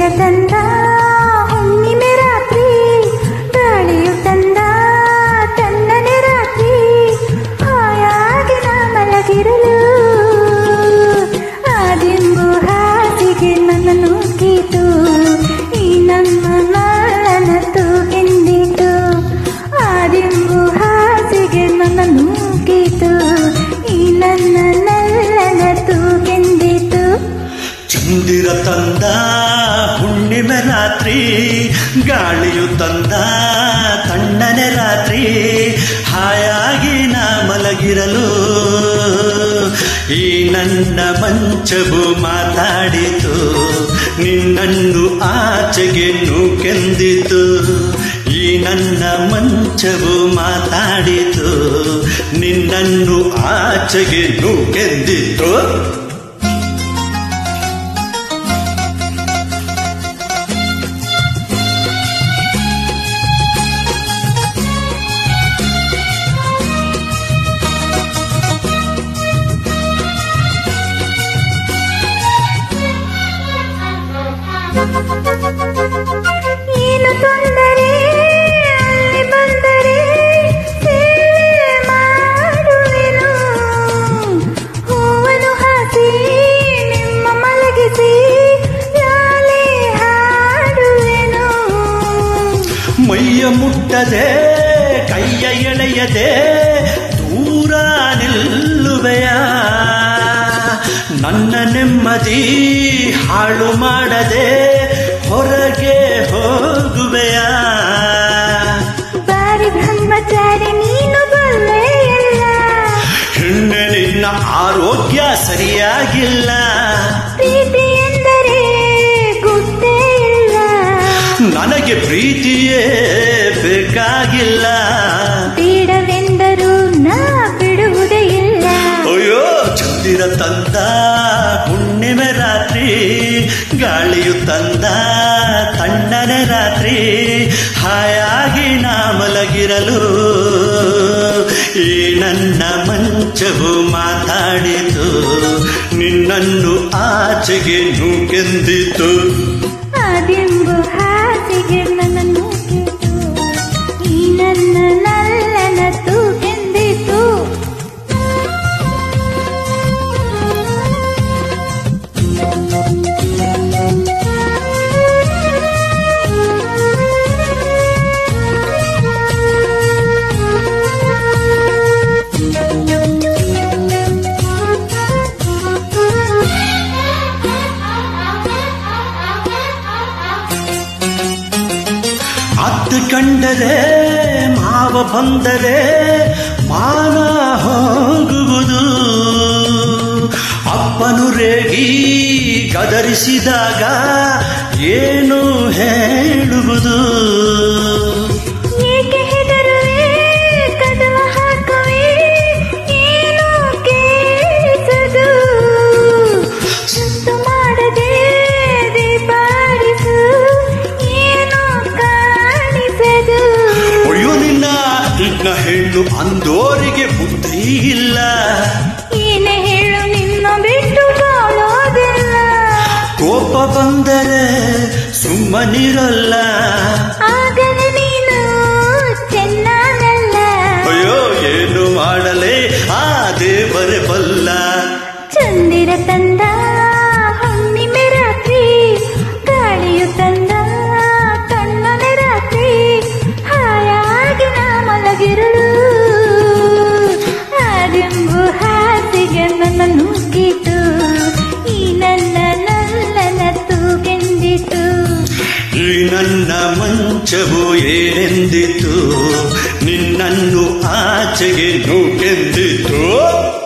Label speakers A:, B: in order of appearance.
A: ಚಂದಿರ ತಂದ ಹುಣ್ಣಿಮೆ ರಾತ್ರಿ ಗಾಳಿಯು ತಂದ ತಣ್ಣನೆ ರಾತ್ರಿ ಹಾಯಾಗಿ ನಾ ಮಲಗಿರಲು ಆದಿಂಬು ಹಾಸಿಗೆ ನನ್ನ ನೂಕಿತು ಈ ನಮ್ಮ ನಲ್ಲನ ತೂಗೆಂದಿತು ಆದಿಂಬು ಹಾಸಿಗೆ ನನ್ನ ನೂಕಿತು ಈ ನನ್ನ ನಲ್ಲನ ತೂಗೆಂದಿತು
B: ಚಂದಿರ ತಂದ ಹುಣ್ಣಿಮೆ ರಾತ್ರಿ ಗಾಳಿಯು ತಂದ ತಣ್ಣನೆ ರಾತ್ರಿ ಹಾಯಾಗಿ ನಾ ಮಲಗಿರಲು ಈ ನನ್ನ ಮಂಚವು ಮಾತಾಡಿತು ನಿನ್ನನ್ನು ಆಚೆಗೆ ನೂಕೆಂದಿತು ಈ ನನ್ನ ಮಂಚವು ಮಾತಾಡಿತು ನಿನ್ನನ್ನು ಆಚೆಗೆ ನೂಕೆಂದಿತು
A: ಏನು ತೊಂದರೆ ಅಲ್ಲಿ ಬಂದರೆ ಸೇವೆ ಮಾಡುವೆನು ಹೂವನ್ನು ಹಾಸಿ ನಿಮ್ಮ ಮಲಗಿಸಿ ಲಾಲೆ ಹಾಡುವೆನು
B: ಮೈಯ ಮುಟ್ಟದೆ ಕೈಯ ಎಳೆಯದೆ ದೂರ ನಿಲ್ಲುವೆಯ ನನ್ನ ನೆಮ್ಮದಿ ಹಾಳು ಮಾಡದೆ ಹೊರಗೆ ಹೋಗುವೆಯ
A: ಬಾರಿ ಬ್ರಹ್ಮಚಾರಿ ನೀನು ಬಲ್ಲೆಯಲ್ಲ
B: ಹೆಣ್ಣೆ ನಿನ್ನ ಆರೋಗ್ಯ ಸರಿಯಾಗಿಲ್ಲ
A: ಪ್ರೀತಿ ಎಂದರೆ ಗುಟ್ಟೇ ಇಲ್ಲ
B: ನನಗೆ ಪ್ರೀತಿಯೇ ಬೇಕಾಗಿಲ್ಲ
A: ಬೇಡವೆಂದರೂ ನಾ ಬಿಡುವುದೇ ಇಲ್ಲ
B: ಅಯ್ಯೋ ಚಂದಿರ ತಂದ ಹುಣ್ಣಿಮೆ ರಾತ್ರಿ ಗಾಳಿಯು ತಂದ ತಣ್ಣನೆ ರಾತ್ರಿ ಹಾಯಾಗಿ ನಾ ಮಲಗಿರಲು ಈ ನನ್ನ ಮಂಚವು ಮಾತಾಡಿತು ನಿನ್ನನ್ನು ಆಚೆಗೆ ನೂಕೆಂದಿತು
A: ಆದಿಂಬು ಹಾಸಿಗೆ ನನ್ನ ನೂಕಿತು ಈ ನನ್ನ ನಲ್ಲನ ತೂಗೆಂದಿತು
B: ಅತ್ತು ಕಂಡರೆ ಮಾವ ಬಂದರೆ ಮಾನ ಹೋಗುವುದು ಅಪ್ಪನು ರೇಗಿ ಗದರಿಸಿದಾಗ ಏನು ಹೇಳುವುದು
A: ಏಕೆ ಹೆದರುವೆ ಕದವ ಹಾಕುವೆ ಏನು ಕೇಳಿಸದು ಸುತ್ತು ಮಾಡದೆ ದೀಪಾರಿಸು ಏನು ಕಾಣಿಸದು
B: ಅಯ್ಯೋ ನಿನ್ನ ನಿನ್ನ ಹೆಣ್ಣು ಅಂದೋರಿಗೆ ಬುದ್ಧಿ ಇಲ್ಲ
A: ಏನೇ ಹೇಳು ನಿನ್ನ ಬಿಟ್ಟು ಬಾಳೋದಿಲ್ಲ
B: ಕೋಪ ಬಂದರೆ ಸುಮ್ಮನಿರಲ್ಲ
A: ಆಗಲೇ ನೀನು ಚೆನ್ನಾಗಲ್ಲ
B: ಅಯ್ಯೋ ಏನು ಮಾಡಲೇ ಆ ದೇವರೇ ಬಲ್ಲ
A: ಚಂದಿರ ತಂದ ಹುಣ್ಣಿಮೆ ರಾತ್ರಿ ಗಾಳಿಯು ತಂದ ತಣ್ಣನೆ ರಾತ್ರಿ ಹಾಯಾಗಿ ನಾ ಮಲಗಿರಲು ಆದಿಂಬು ಹಾಸಿಗೆ ನನ್ನ ನುಗ್ಗಿತು ಈ ನನ್ನ ನಲ್ಲನ ತೂಗೆಂದಿತು
B: ಈ ನನ್ನ ಮಂಚವು ಏನೆಂದಿತು ನಿನ್ನನ್ನು ಆಚೆಗೆ ನೂಕೆಂದಿತು